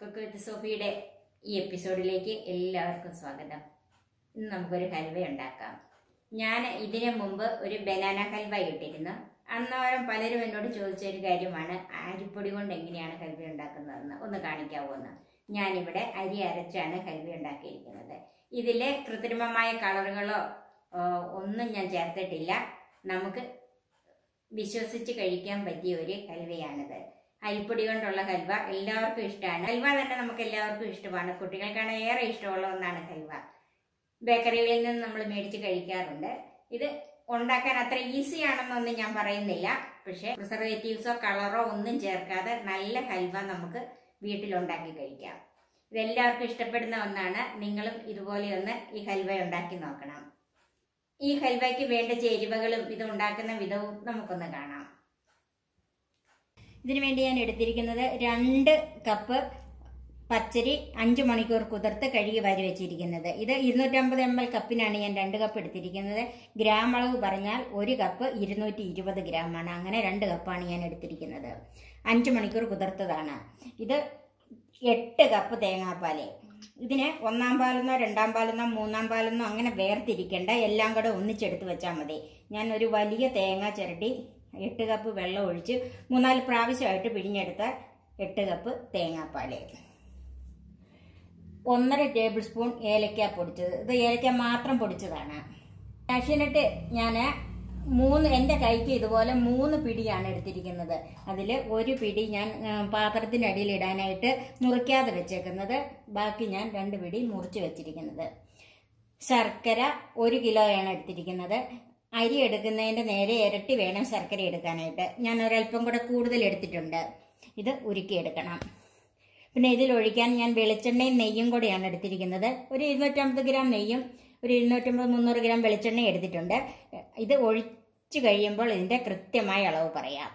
Cook with സോഫിയുടെ ഈ എപ്പിസോഡിലേക്ക് എല്ലാവർക്കും സ്വാഗതം ഇന്ന് നമുക്കൊരു ഹൽവ ഉണ്ടാക്കാം ഞാൻ ഇതിനു മുമ്പ് ഒരു ബനാന ഹൽവ ഇട്ടിരുന്നു അന്നേരം പലരും എന്നോട് ചോദിച്ച ഒരു കാര്യമാണ് അരിപ്പൊടി കൊണ്ട് എങ്ങനെയാണ് ഹൽവ ഉണ്ടാക്കുന്നതെന്ന് ഒന്ന് കാണിക്കാവോ എന്ന് ഞാനിവിടെ അരി അരച്ചാണ് ഹൽവ ഉണ്ടാക്കിയിരിക്കുന്നത് ഇതിൽ കൃത്രിമമായ കളറുകളോ ആ, ഒന്നും ഞാൻ ചേർത്തിട്ടില്ല നമുക്ക് വിശ്വസിച്ച് കഴിക്കാൻ പറ്റിയ ഒരു ഹൽവയാണിത് അരിപ്പൊടി കൊണ്ടുള്ള ഹൽവ എല്ലാവർക്കും ഇഷ്ടമാണ് ഹൽവ തന്നെ നമുക്ക് എല്ലാവർക്കും ഇഷ്ടമാണ് കുട്ടികൾക്കാണ് ഏറെ ഇഷ്ടമുള്ള ഒന്നാണ് ഹൽവ ബേക്കറികളിൽ നിന്ന് നമ്മൾ മേടിച്ച് കഴിക്കാറുണ്ട് ഇത് ഉണ്ടാക്കാൻ അത്ര ഈസി ആണെന്നൊന്നും ഞാൻ പറയുന്നില്ല പക്ഷേ പ്രിസർവേറ്റീവ്സോ കളറോ ഒന്നും ചേർക്കാതെ നല്ല ഹൽവ നമുക്ക് വീട്ടിലുണ്ടാക്കി കഴിക്കാം ഇതെല്ലാവർക്കും ഇഷ്ടപ്പെടുന്ന ഒന്നാണ് നിങ്ങളും ഇതുപോലെ ഒന്ന് ഈ ഹൽവ ഉണ്ടാക്കി നോക്കണം ഈ ഹൽവയ്ക്ക് വേണ്ട ചേരുവകളും ഇത് ഉണ്ടാക്കുന്ന വിധവും നമുക്കൊന്ന് കാണാം ഇതിനു വേണ്ടി ഞാൻ എടുത്തിരിക്കുന്നത് രണ്ട് കപ്പ് പച്ചരി അഞ്ച് മണിക്കൂർ കുതിർത്ത് കഴുകി വാരി വെച്ചിരിക്കുന്നത് ഇത് ഇരുന്നൂറ്റമ്പത് എം എൽ കപ്പിനാണ് ഞാൻ രണ്ട് കപ്പ് എടുത്തിരിക്കുന്നത് ഗ്രാം അളവ് പറഞ്ഞാൽ ഒരു കപ്പ് ഇരുന്നൂറ്റി ഇരുപത് ഗ്രാമാണ് അങ്ങനെ രണ്ട് കപ്പാണ് ഞാൻ എടുത്തിരിക്കുന്നത് അഞ്ച് മണിക്കൂർ കുതിർത്തതാണ് ഇത് എട്ട് കപ്പ് തേങ്ങാപ്പാല് ഇതിന് ഒന്നാം പാലെന്നോ രണ്ടാം പാലെന്നോ മൂന്നാം പാലെന്നോ അങ്ങനെ വേർതിരിക്കേണ്ട എല്ലാം കൂടെ ഒന്നിച്ചെടുത്ത് വെച്ചാൽ മതി ഞാൻ ഒരു വലിയ തേങ്ങ ചിരട്ടി എട്ട് കപ്പ് വെള്ളം ഒഴിച്ച് മൂന്നാല് പ്രാവശ്യമായിട്ട് പിഴിഞ്ഞെടുത്ത എട്ട് കപ്പ് തേങ്ങാപ്പാല് ഒന്നര ടേബിൾ സ്പൂൺ ഏലക്ക പൊടിച്ചത് ഇത് ഏലക്ക മാത്രം പൊടിച്ചതാണ് കാഷ്യനട്ട് ഞാൻ മൂന്ന് എൻ്റെ കൈക്ക് ഇതുപോലെ മൂന്ന് പിടിയാണ് എടുത്തിരിക്കുന്നത് അതിൽ ഒരു പിടി ഞാൻ ആ, പാത്രത്തിനടിയിൽ ഇടാനായിട്ട് മുറിക്കാതെ വെച്ചേക്കുന്നത് ബാക്കി ഞാൻ രണ്ട് പിടി മുറിച്ച് വെച്ചിരിക്കുന്നത് ശർക്കര ഒരു കിലോയാണ് എടുത്തിരിക്കുന്നത് അരി എടുക്കുന്നതിൻ്റെ നേരെ ഇരട്ടി വേണം ശർക്കര എടുക്കാനായിട്ട് ഞാൻ ഒരല്പം കൂടെ കൂടുതൽ എടുത്തിട്ടുണ്ട് ഇത് ഉരുക്കിയെടുക്കണം പിന്നെ ഇതിൽ ഒഴിക്കാൻ ഞാൻ വെളിച്ചെണ്ണയും നെയ്യും കൂടെയാണ് എടുത്തിരിക്കുന്നത് ഒരു ഇരുന്നൂറ്റമ്പത് ഗ്രാം നെയ്യും ഒരു ഇരുന്നൂറ്റമ്പത് മുന്നൂറ് ഗ്രാം വെളിച്ചെണ്ണയും എടുത്തിട്ടുണ്ട് ഇത് ഒഴിച്ചു കഴിയുമ്പോൾ ഇതിൻ്റെ കൃത്യമായ അളവ് പറയാം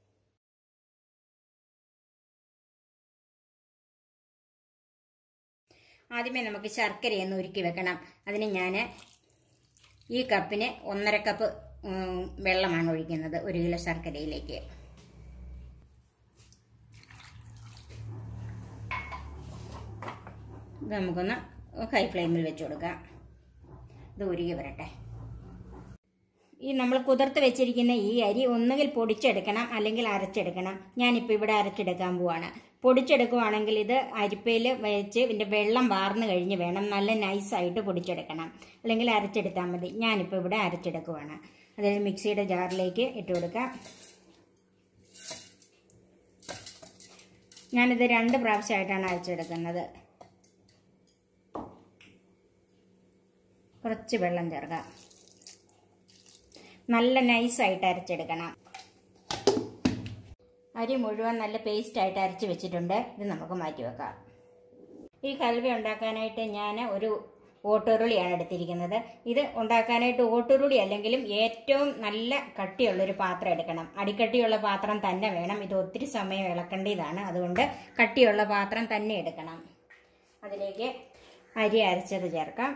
ആദ്യമേ നമുക്ക് ശർക്കരയൊന്ന് ഉരുക്കി വെക്കണം അതിന് ഞാൻ ഈ കപ്പിന് ഒന്നര കപ്പ് ഉം, വെള്ളമാണ് ഒഴിക്കുന്നത് ഒരു കിലോ ശർക്കരയിലേക്ക് ഇത് നമുക്കൊന്ന് ഹൈ ഫ്ലെയിമിൽ വെച്ച് കൊടുക്കാം ഇത് ഉരുകി വരട്ടെ ഈ നമ്മൾ കുതിർത്ത് വെച്ചിരിക്കുന്ന ഈ അരി ഒന്നുകിൽ പൊടിച്ചെടുക്കണം അല്ലെങ്കിൽ അരച്ചെടുക്കണം ഞാനിപ്പോൾ ഇവിടെ അരച്ചെടുക്കാൻ പോവാണ് പൊടിച്ചെടുക്കുവാണെങ്കിൽ ഇത് അരിപ്പയിൽ വെച്ച് ഇതിൻ്റെ വെള്ളം വാർന്നു കഴിഞ്ഞ് വേണം നല്ല നൈസായിട്ട് പൊടിച്ചെടുക്കണം അല്ലെങ്കിൽ അരച്ചെടുത്താൽ മതി ഞാനിപ്പോൾ ഇവിടെ അരച്ചെടുക്കുവാണ് അതായത് മിക്സിയുടെ ജാറിലേക്ക് ഇട്ട് കൊടുക്കാം ഞാനിത് രണ്ട് പ്രാവശ്യമായിട്ടാണ് അരച്ചെടുക്കുന്നത് കുറച്ച് വെള്ളം ചേർക്കാം നല്ല നൈസായിട്ട് അരച്ചെടുക്കണം അരി മുഴുവൻ നല്ല പേസ്റ്റായിട്ട് അരച്ച് വെച്ചിട്ടുണ്ട് ഇത് നമുക്ക് മാറ്റി വെക്കാം ഈ ഹൽവ ഉണ്ടാക്കാനായിട്ട് ഞാൻ ഒരു ഓട്ടുരുളിയാണ് എടുത്തിരിക്കുന്നത് ഇത് ഉണ്ടാക്കാനായിട്ട് ഓട്ടുരുളി അല്ലെങ്കിലും ഏറ്റവും നല്ല കട്ടിയുള്ളൊരു പാത്രം എടുക്കണം അടിക്കട്ടിയുള്ള പാത്രം തന്നെ വേണം ഇത് ഒത്തിരി സമയം ഇളക്കേണ്ടതാണ് അതുകൊണ്ട് കട്ടിയുള്ള പാത്രം തന്നെ എടുക്കണം അതിലേക്ക് അരി അരച്ചത് ചേർക്കാം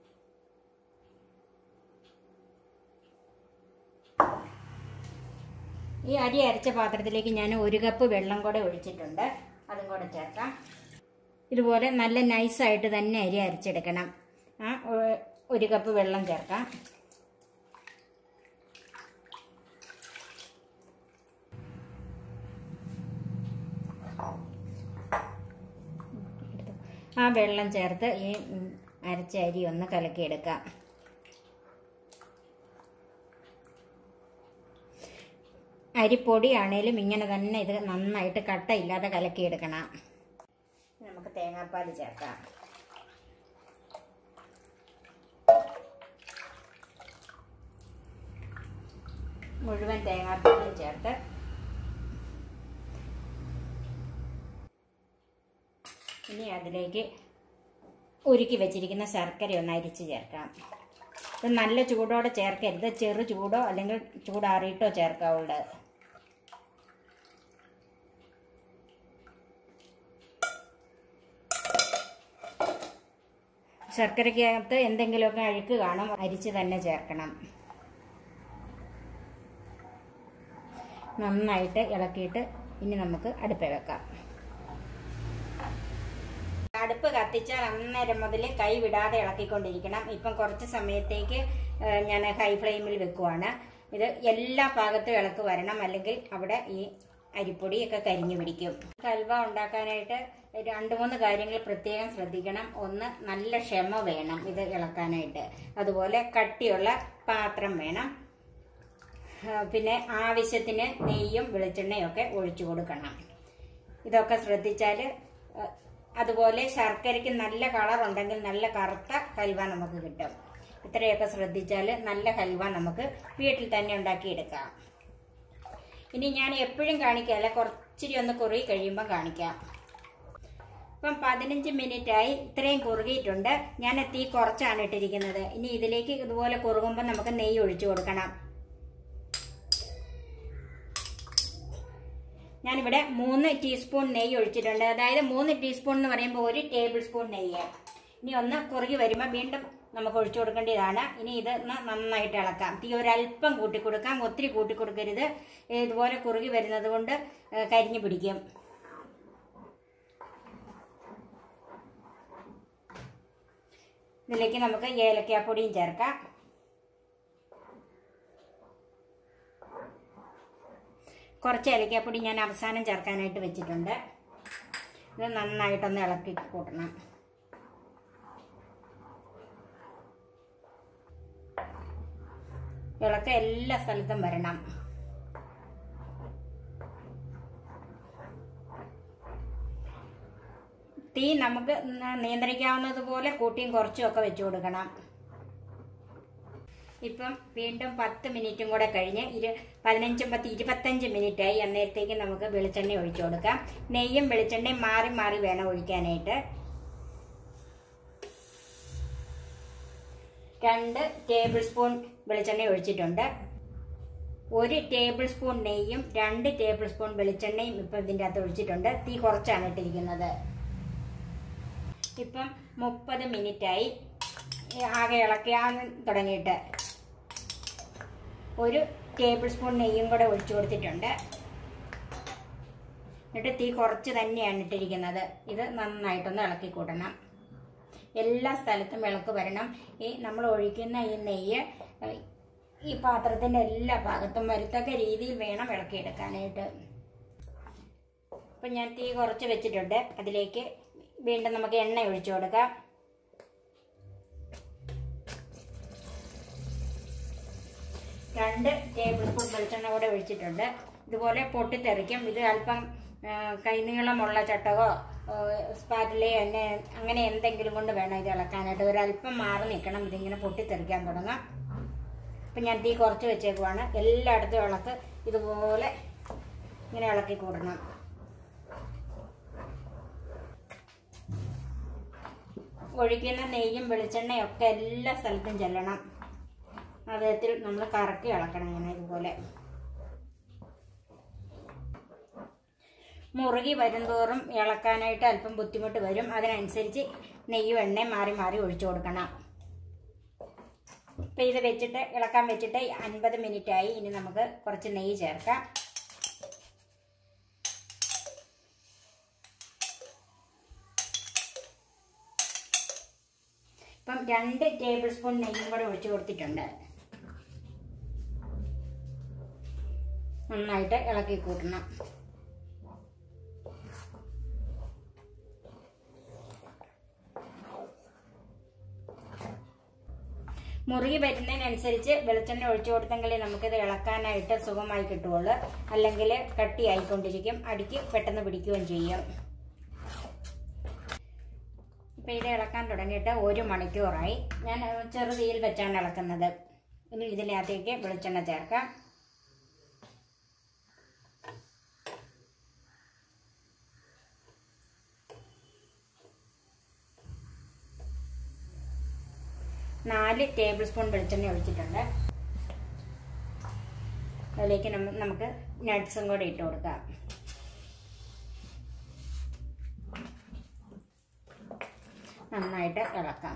ഈ അരി അരച്ച പാത്രത്തിലേക്ക് ഞാൻ ഒരു കപ്പ് വെള്ളം കൂടെ ഒഴിച്ചിട്ടുണ്ട് അതും കൂടെ ചേർക്കാം ഇതുപോലെ നല്ല നൈസായിട്ട് തന്നെ അരി അരച്ചെടുക്കണം ആ ഒ- ഒരു കപ്പ് വെള്ളം ചേർക്കാം ആ വെള്ളം ചേർത്ത് ഈ ഉം, അരച്ച അരി ഒന്ന് കലക്കിയെടുക്കാം അരിപ്പൊടിയാണേലും ഇങ്ങനെ തന്നെ ഇത് നന്നായിട്ട് കട്ടയില്ലാതെ കലക്കിയെടുക്കണം നമുക്ക് തേങ്ങാപ്പാൽ ചേർക്കാം മുഴുവൻ തേങ്ങാപ്പാലും ചേർത്ത് ഇനി അതിലേക്ക് ഉരുക്കി വെച്ചിരിക്കുന്ന ശർക്കര ഒന്ന് അരിച്ച് ചേർക്കാം ഇത് നല്ല ചൂടോടെ ചേർക്കരുത് ചെറു ചൂടോ അല്ലെങ്കിൽ ചൂടാറിയിട്ടോ ചേർക്കാവുള്ളൂ ശർക്കരയ്ക്കകത്ത് എന്തെങ്കിലുമൊക്കെ അഴുക്ക് കാണും അരിച്ച് തന്നെ ചേർക്കണം നന്നായിട്ട് ഇളക്കിയിട്ട് ഇനി നമുക്ക് അടുപ്പിൽ വെക്കാം അടുപ്പ് കത്തിച്ചാൽ അന്നേരം മുതൽ കൈ വിടാതെ ഇളക്കിക്കൊണ്ടിരിക്കണം ഇപ്പം കുറച്ച് സമയത്തേക്ക് ഏ, ഞാൻ ഹൈ ഫ്ലെയിമിൽ വെക്കുവാണ് ഇത് എല്ലാ ഭാഗത്തും ഇളക്ക് വരണം അല്ലെങ്കിൽ അവിടെ ഈ അരിപ്പൊടിയൊക്കെ കരിഞ്ഞു പിടിക്കും ഹൽവ ഉണ്ടാക്കാനായിട്ട് രണ്ട് മൂന്ന് കാര്യങ്ങൾ പ്രത്യേകം ശ്രദ്ധിക്കണം ഒന്ന് നല്ല ക്ഷമ വേണം ഇത് ഇളക്കാനായിട്ട് അതുപോലെ കട്ടിയുള്ള പാത്രം വേണം ആ, പിന്നെ ആവശ്യത്തിന് നെയ്യും വെളിച്ചെണ്ണയും ഒക്കെ ഒഴിച്ചു കൊടുക്കണം ഇതൊക്കെ ശ്രദ്ധിച്ചാൽ അതുപോലെ ശർക്കരയ്ക്ക് നല്ല കളർ ഉണ്ടെങ്കിൽ നല്ല കറുത്ത ഹൽവ നമുക്ക് കിട്ടും ഇത്രയൊക്കെ ശ്രദ്ധിച്ചാൽ നല്ല ഹൽവ നമുക്ക് വീട്ടിൽ തന്നെ ഉണ്ടാക്കിയെടുക്കാം ഇനി ഞാൻ എപ്പോഴും കാണിക്കാല്ല കുറച്ചിരി ഒന്ന് കുറുകി കഴിയുമ്പോൾ കാണിക്കാം ഇപ്പം പതിനഞ്ച് മിനിറ്റായി ഇത്രയും കുറുകിയിട്ടുണ്ട് ഞാൻ തീ കുറച്ചാണ് ഇട്ടിരിക്കുന്നത് ഇനി ഇതിലേക്ക് ഇതുപോലെ കുറുകുമ്പോൾ നമുക്ക് നെയ്യ് ഒഴിച്ചു കൊടുക്കണം ഞാനിവിടെ മൂന്ന് ടീസ്പൂൺ നെയ്യ് ഒഴിച്ചിട്ടുണ്ട് അതായത് മൂന്ന് ടീസ്പൂൺ എന്ന് പറയുമ്പോൾ ഒരു ടേബിൾ സ്പൂൺ നെയ്യ് ഇനി ഒന്ന് കുറുകി വരുമ്പോൾ വീണ്ടും നമുക്ക് ഒഴിച്ചു കൊടുക്കേണ്ടതാണ് ഇനി ഇത് ഒന്ന് നന്നായിട്ട് ഇളക്കാം തീ ഒരല്പം കൂട്ടി കൊടുക്കാം ഒത്തിരി കൂട്ടി കൊടുക്കരുത് ഇതുപോലെ കുറുകി വരുന്നത് കൊണ്ട് ഏഹ്, കരിഞ്ഞു പിടിക്കും ഇതിലേക്ക് നമുക്ക് ഏലക്കാപ്പൊടിയും ചേർക്കാം കുറച്ച് ഏലക്കാപ്പൊടി ഞാൻ അവസാനം ചേർക്കാനായിട്ട് വെച്ചിട്ടുണ്ട് ഇത് നന്നായിട്ടൊന്ന് ഇളക്കി കൂട്ടണം ഇളക്ക എല്ലാ സ്ഥലത്തും വരണം തീ നമുക്ക് ന- നിയന്ത്രിക്കാവുന്നത് പോലെ കൂട്ടിയും കുറച്ചും ഒക്കെ വെച്ചു കൊടുക്കണം ഇപ്പം വീണ്ടും പത്ത് മിനിറ്റും കൂടെ കഴിഞ്ഞ് ഇരു പതിനഞ്ചും പത്ത് ഇരുപത്തഞ്ച് മിനിറ്റായി അന്നേരത്തേക്ക് നമുക്ക് വെളിച്ചെണ്ണ ഒഴിച്ചു കൊടുക്കാം നെയ്യും വെളിച്ചെണ്ണയും മാറി മാറി വേണം ഒഴിക്കാനായിട്ട് രണ്ട് ടേബിൾ സ്പൂൺ വെളിച്ചെണ്ണ ഒഴിച്ചിട്ടുണ്ട് ഒരു ടേബിൾ സ്പൂൺ നെയ്യും രണ്ട് ടേബിൾ സ്പൂൺ വെളിച്ചെണ്ണയും ഇപ്പം ഇതിൻ്റെ അകത്ത് ഒഴിച്ചിട്ടുണ്ട് തീ കുറച്ചാണ് ഇട്ടിരിക്കുന്നത് ഇപ്പം മുപ്പത് മിനിറ്റായി ആകെ ഇളക്കാൻ തുടങ്ങിയിട്ട് ഒരു ടേബിൾ സ്പൂൺ നെയ്യും കൂടെ ഒഴിച്ചു കൊടുത്തിട്ടുണ്ട് എന്നിട്ട് തീ കുറച്ച് തന്നെയാണ് ഇട്ടിരിക്കുന്നത് ഇത് നന്നായിട്ടൊന്ന് ഇളക്കി കൂട്ടണം എല്ലാ സ്ഥലത്തും ഇളക്ക് വരണം ഈ നമ്മൾ ഒഴിക്കുന്ന ഈ നെയ്യ് ഏഹ്, ഈ പാത്രത്തിൻ്റെ എല്ലാ ഭാഗത്തും വരത്തക്ക രീതിയിൽ വേണം ഇളക്കിയെടുക്കാനായിട്ട് അപ്പം ഞാൻ തീ കുറച്ച് വെച്ചിട്ടുണ്ട് അതിലേക്ക് വീണ്ടും നമുക്ക് എണ്ണ ഒഴിച്ചു കൊടുക്കാം രണ്ട് ടേബിൾ സ്പൂൺ വെളിച്ചെണ്ണ കൂടെ ഒഴിച്ചിട്ടുണ്ട് ഇതുപോലെ പൊട്ടിത്തെറിക്കും ഇത് അല്പം ആ, കൈനീളമുള്ള ചട്ടകോ സ്പാറ്റിലയോ എന്നെ അങ്ങനെ എന്തെങ്കിലും കൊണ്ട് വേണം ഇത് ഇളക്കാനായിട്ട് ഒരല്പം മാറി നിൽക്കണം ഇതിങ്ങനെ പൊട്ടിത്തെറിക്കാൻ തുടങ്ങാം അപ്പം ഞാൻ തീ കുറച്ച് വെച്ചേക്കുവാണ് എല്ലായിടത്തും ഇളക്ക് ഇതുപോലെ ഇങ്ങനെ ഇളക്കി കൂടണം ഒഴിക്കുന്ന നെയ്യും വെളിച്ചെണ്ണയും ഒക്കെ എല്ലാ സ്ഥലത്തും ചെല്ലണം ആ വിധത്തിൽ നമ്മൾ കറക്കി ഇളക്കണം ഇങ്ങനെ ഇതുപോലെ മുറുകി വരുംതോറും ഇളക്കാനായിട്ട് അല്പം ബുദ്ധിമുട്ട് വരും അതിനനുസരിച്ച് നെയ്യും എണ്ണയും മാറി മാറി ഒഴിച്ചു കൊടുക്കണം ഇപ്പം ഇത് വെച്ചിട്ട് ഇളക്കാൻ വെച്ചിട്ട് അൻപത് മിനിറ്റ് ആയി ഇനി നമുക്ക് കുറച്ച് നെയ്യ് ചേർക്കാം ഇപ്പം രണ്ട് ടേബിൾ സ്പൂൺ നെയ്യും കൂടെ ഒഴിച്ചു കൊടുത്തിട്ടുണ്ട് നന്നായിട്ട് ഇളക്കി കൂട്ടണം മുറുകി വരുന്നതിനനുസരിച്ച് വെളിച്ചെണ്ണ ഒഴിച്ചു കൊടുത്തെങ്കിലേ നമുക്കിത് ഇളക്കാനായിട്ട് സുഖമായി കിട്ടുകയുള്ളൂ അല്ലെങ്കിൽ കട്ടിയായിക്കൊണ്ടിരിക്കും അടിക്ക് പെട്ടെന്ന് പിടിക്കുകയും ചെയ്യും ഇപ്പം ഇത് ഇളക്കാൻ തുടങ്ങിയിട്ട് ഒരു മണിക്കൂറായി ഞാൻ ചെറുതീയിൽ വെച്ചാണ് ഇളക്കുന്നത് ഇനി ഇതിനകത്തേക്ക് വെളിച്ചെണ്ണ ചേർക്കാം നാല് ടേബിൾ സ്പൂൺ വെളിച്ചെണ്ണ ഒഴിച്ചിട്ടുണ്ട് അതിലേക്ക് നമ്മ- നമുക്ക് നട്ട്സും കൂടെ ഇട്ട് കൊടുക്കാം നന്നായിട്ട് ഇളക്കാം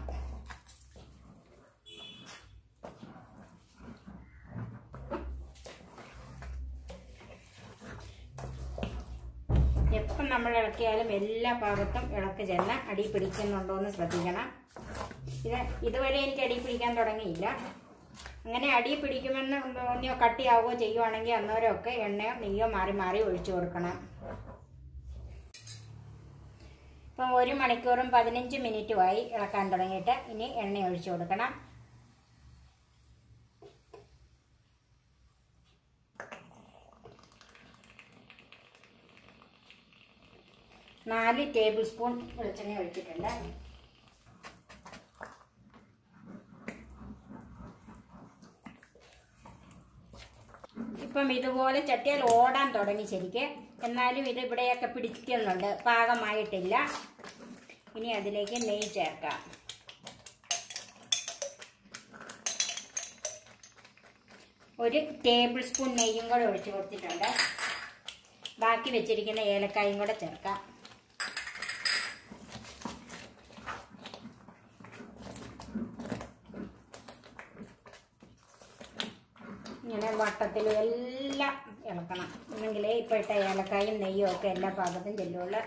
എപ്പം നമ്മൾ ഇളക്കി ഇളക്കിയാലും എല്ലാ ഭാഗത്തും ഇളക്ക് ചെന്ന് അടി പിടിക്കുന്നുണ്ടോ എന്ന് ശ്രദ്ധിക്കണം ഇത് ഇതുവരെ എനിക്ക് അടി പിടിക്കാൻ തുടങ്ങിയില്ല അങ്ങനെ അടി പിടിക്കുമെന്ന് തോന്നിയോ കട്ടിയാവുകയോ ചെയ്യുവാണെങ്കിൽ അന്നേരമൊക്കെ എണ്ണയോ നെയ്യോ മാറി മാറി ഒഴിച്ചു കൊടുക്കണം ഇപ്പം ഒരു മണിക്കൂറും പതിനഞ്ച് മിനിറ്റുമായി ഇളക്കാൻ തുടങ്ങിയിട്ട് ഇനി എണ്ണ ഒഴിച്ചു കൊടുക്കണം നാല് ടേബിൾ സ്പൂൺ വെളിച്ചെണ്ണ ഒഴിച്ചിട്ടുണ്ട് ഇപ്പം ഇതുപോലെ ചട്ടിയാൽ ഓടാൻ തുടങ്ങി ശരിക്ക് എന്നാലും ഇത് ഇവിടെയൊക്കെ പിടിക്കുന്നുണ്ട് പാകമായിട്ടില്ല ഇനി അതിലേക്ക് നെയ്യ് ചേർക്കാം ഒരു ടേബിൾ സ്പൂൺ നെയ്യും കൂടെ ഒഴിച്ചു കൊടുത്തിട്ടുണ്ട് ബാക്കി വെച്ചിരിക്കുന്ന ഏലക്കായും കൂടെ ചേർക്കാം ഇങ്ങനെ വട്ടത്തിൽ എല്ലാം ഇളക്കണം എന്നെങ്കിലേ ഇപ്പോഴത്തെ ഏലക്കായും നെയ്യും ഒക്കെ എല്ലാ ഭാഗത്തും ചെല്ലുള്ളൂ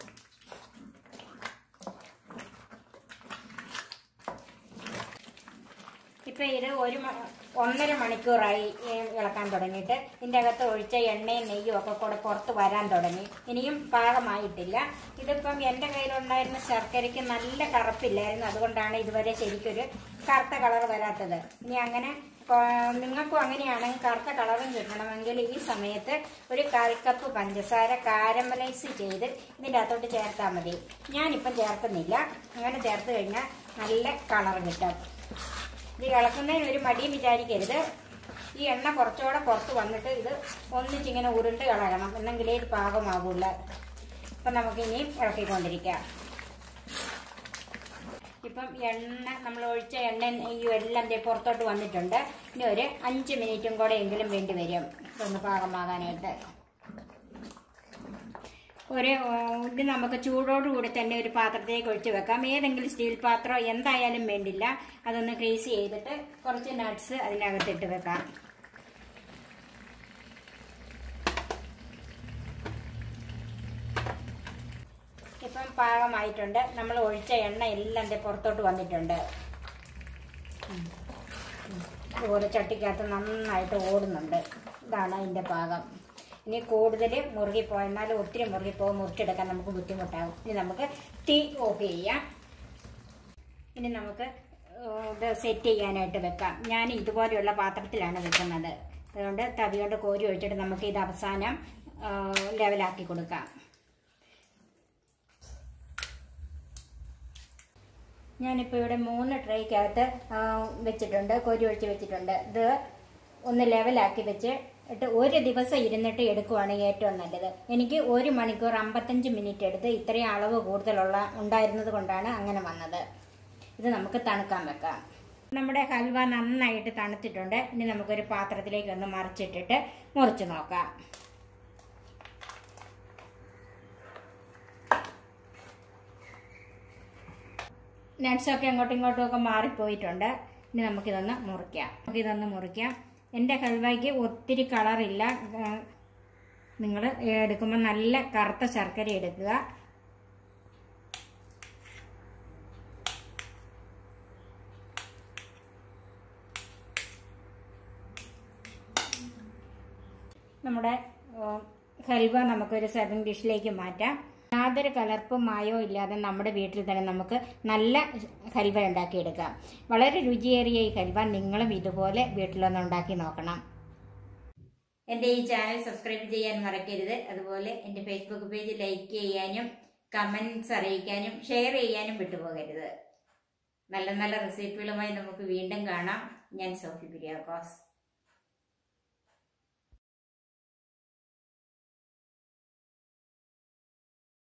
ഇപ്പം ഇത് ഒരു മ- ഒന്നര മണിക്കൂറായി ഈ ഇളക്കാൻ തുടങ്ങിയിട്ട് ഇതിൻ്റെ അകത്ത് ഒഴിച്ച എണ്ണയും നെയ്യും ഒക്കെ കൂടെ പുറത്ത് വരാൻ തുടങ്ങി ഇനിയും പാകമായിട്ടില്ല ഇതിപ്പം എൻ്റെ കയ്യിലുണ്ടായിരുന്ന ശർക്കരയ്ക്ക് നല്ല കറുപ്പില്ലായിരുന്നു അതുകൊണ്ടാണ് ഇതുവരെ ശരിക്കൊരു കറുത്ത കളർ വരാത്തത് ഇനി അങ്ങനെ കൊ- നിങ്ങൾക്കും അങ്ങനെയാണെങ്കിൽ കറുത്ത കളറും കിട്ടണമെങ്കിൽ ഈ സമയത്ത് ഒരു കാൽക്കപ്പ് പഞ്ചസാര കാരമലൈസ് ചെയ്ത് ഇതിൻ്റെ അകത്തോട്ട് ചേർത്താൽ മതി ഞാനിപ്പം ചേർക്കുന്നില്ല അങ്ങനെ ചേർത്ത് കഴിഞ്ഞാൽ നല്ല കളർ കിട്ടും ഇത് ഇളക്കുന്നതിന് ഒരു മടിയും വിചാരിക്കരുത് ഈ എണ്ണ കുറച്ചുകൂടെ പുറത്ത് വന്നിട്ട് ഇത് ഒന്നിച്ചിങ്ങനെ ഉരുണ്ട് ഇളകണം എന്നെങ്കിലേ ഇത് പാകമാകൂല അപ്പം നമുക്കിനി ഇളക്കിക്കൊണ്ടിരിക്കാം ഇപ്പം എണ്ണ നമ്മൾ ഒഴിച്ച എണ്ണ നെയ്യും എല്ലാം ദേ പുറത്തോട്ട് വന്നിട്ടുണ്ട് ഇനി ഒരു അഞ്ച് മിനിറ്റും കൂടെ എങ്കിലും വേണ്ടി വരും ഇതൊന്ന് പാകമാകാനായിട്ട് ഒരു ഏഹ്, ഇത് നമുക്ക് ചൂടോടുകൂടി തന്നെ ഒരു പാത്രത്തിലേക്ക് ഒഴിച്ച് വെക്കാം ഏതെങ്കിലും സ്റ്റീൽ പാത്രം എന്തായാലും വേണ്ടില്ല അതൊന്ന് ക്രീസ് ചെയ്തിട്ട് കുറച്ച് നട്ട്സ് അതിനകത്തിട്ട് വെക്കാം ഇപ്പം പാകമായിട്ടുണ്ട് നമ്മൾ ഒഴിച്ച എണ്ണ എല്ലാം ദേ പുറത്തോട്ട് വന്നിട്ടുണ്ട് ഉം. ഉം. ഇതുപോലെ ചട്ടിക്കകത്ത് നന്നായിട്ട് ഓടുന്നുണ്ട് ഇതാണ് അതിൻ്റെ പാകം ഇനി കൂടുതൽ മുറുകിപ്പോയി എന്നാലും ഒത്തിരി മുറുകിപ്പോകും മുറിച്ചെടുക്കാൻ നമുക്ക് ബുദ്ധിമുട്ടാകും ഇനി നമുക്ക് തീ ഓഫ് ചെയ്യാം ഇനി നമുക്ക് ഏഹ്, ഇത് സെറ്റ് ചെയ്യാനായിട്ട് വെക്കാം ഞാൻ ഇതുപോലെയുള്ള പാത്രത്തിലാണ് വെക്കുന്നത് അതുകൊണ്ട് തവി കൊണ്ട് കോരി ഒഴിച്ചിട്ട് നമുക്ക് ഇത് അവസാനം ഏഹ്, ലെവലാക്കി കൊടുക്കാം ഞാനിപ്പോൾ ഇവിടെ മൂന്ന് ട്രേക്കകത്ത് ആ, വെച്ചിട്ടുണ്ട് കോരി ഒഴിച്ച് വെച്ചിട്ടുണ്ട് ഇത് ഒന്ന് ലെവലാക്കി വെച്ച് ഇട്ട് ഒരു ദിവസം ഇരുന്നിട്ട് എടുക്കുവാണ് ഏറ്റവും നല്ലത് എനിക്ക് ഒരു മണിക്കൂർ അമ്പത്തഞ്ച് മിനിറ്റ് എടുത്ത് ഇത്രയും അളവ് കൂടുതലുള്ള ഉണ്ടായിരുന്നത് കൊണ്ടാണ് അങ്ങനെ വന്നത് ഇത് നമുക്ക് തണുക്കാൻ വെക്കാം നമ്മുടെ ഹൽവ നന്നായിട്ട് തണുത്തിട്ടുണ്ട് ഇനി നമുക്കൊരു പാത്രത്തിലേക്ക് ഒന്ന് മറിച്ചിട്ടിട്ട് മുറിച്ച് നോക്കാം നട്ട്സൊക്കെ അങ്ങോട്ടും ഇങ്ങോട്ടും ഒക്കെ മാറിപ്പോയിട്ടുണ്ട് ഇനി നമുക്കിതൊന്ന് മുറിക്കാം നമുക്കിതൊന്ന് മുറിക്കാം എൻ്റെ ഹൽവയ്ക്ക് ഒത്തിരി കളറില്ല നിങ്ങൾ എടുക്കുമ്പോൾ നല്ല കറുത്ത ശർക്കര എടുക്കുക നമ്മുടെ ഏഹ്, ഹൽവ നമുക്കൊരു സെർവിങ് ഡിഷിലേക്ക് മാറ്റാം യാതൊരു കലർപ്പും മായോ ഇല്ലാതെ നമ്മുടെ വീട്ടിൽ തന്നെ നമുക്ക് നല്ല ഹൽവ ഉണ്ടാക്കിയെടുക്കാം വളരെ രുചിയേറിയ ഈ ഹൽവ നിങ്ങളും ഇതുപോലെ വീട്ടിലൊന്ന് ഉണ്ടാക്കി നോക്കണം എൻ്റെ ഈ ചാനൽ സബ്സ്ക്രൈബ് ചെയ്യാൻ മറക്കരുത് അതുപോലെ എൻ്റെ ഫേസ്ബുക്ക് പേജ് ലൈക്ക് ചെയ്യാനും കമൻസ് അറിയിക്കാനും ഷെയർ ചെയ്യാനും വിട്ടുപോകരുത് നല്ല നല്ല റെസിപ്പികളുമായി നമുക്ക് വീണ്ടും കാണാം ഞാൻ സോഫി പിരിയാക്കോസ്